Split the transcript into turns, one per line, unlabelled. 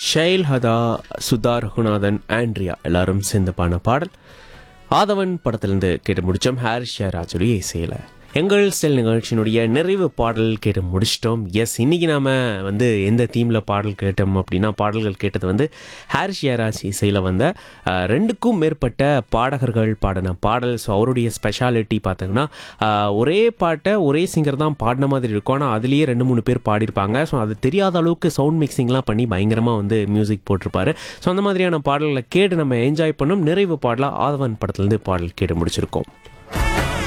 ஷைல் ஹதா சுதா ரகுநாதன் ஆண்ட்ரியா எல்லாரும் சேர்ந்து பாடின பாடல் ஆதவன் படத்திலிருந்து கேட்டு முடித்தோம் ஹாரிஸ் ஷேராஜுடைய இசையில் எங்கள் ஸ்டைல் நிகழ்ச்சியினுடைய நிறைவு பாடல் கேட்டு முடிச்சிட்டோம் எஸ் இன்னைக்கு நாம வந்து எந்த தீமில் பாடல் கேட்டோம் அப்படின்னா பாடல்கள் கேட்டது வந்து ஹாரிஸ் ஷேராஜ் இசையில் வந்த அஹ், ரெண்டுக்கும் மேற்பட்ட பாடகர்கள் பாடின பாடல் ஸோ அவருடைய ஸ்பெஷாலிட்டி பார்த்தீங்கன்னா அஹ், ஒரே பாட்டை ஒரே சிங்கர் தான் பாடின மாதிரி இருக்கும் ஆனால் அதுலேயே ரெண்டு மூணு பேர் பாடியிருப்பாங்க ஸோ அது தெரியாத அளவுக்கு சவுண்ட் மிக்சிங்லாம் பண்ணி பயங்கரமாக வந்து மியூசிக் போட்டிருப்பாரு ஸோ அந்த மாதிரியான பாடல்களை கேட்டு நம்ம என்ஜாய் பண்ணோம் நிறைவு பாடலாக ஆதவன் படத்துலேருந்து பாடல் கேட்டு முடிச்சிருக்கோம்